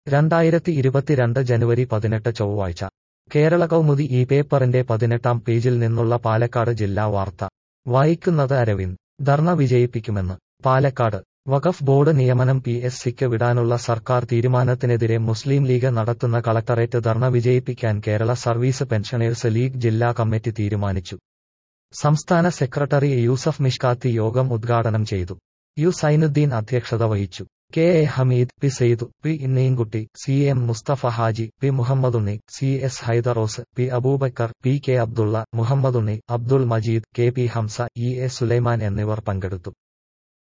രണ്ടായിരത്തി ഇരുപത്തിരണ്ട് ജനുവരി പതിനെട്ട് ചൊവ്വാഴ്ച കേരള കൗമുദി ഈ പേപ്പറിന്റെ പതിനെട്ടാം പേജിൽ നിന്നുള്ള പാലക്കാട് ജില്ലാ വാർത്ത വായിക്കുന്നത് അരവിന്ദ് ധർണ വിജയിപ്പിക്കുമെന്ന് പാലക്കാട് വഖഫ് ബോർഡ് നിയമനം പി എസ് സിക്ക് വിടാനുള്ള സർക്കാർ തീരുമാനത്തിനെതിരെ മുസ്ലിം ലീഗ് നടത്തുന്ന കളക്ടറേറ്റ് ധർണ വിജയിപ്പിക്കാൻ കേരള സർവീസ് പെൻഷനേഴ്സ് ലീഗ് ജില്ലാ കമ്മിറ്റി തീരുമാനിച്ചു സംസ്ഥാന സെക്രട്ടറി യൂസഫ് മിഷ്കാത്തി യോഗം ഉദ്ഘാടനം ചെയ്തു യു സൈനുദ്ദീൻ അധ്യക്ഷത വഹിച്ചു K A Hameed P Saidu P Inneenkutty C M Musthafa Haji P Muhammadunni C S Haidaros P Aboobacker P K Abdulla Muhammadunni Abdul Majeed K P Hamsa E A Sulaiman എന്നിവർ പങ്കെടുത്തു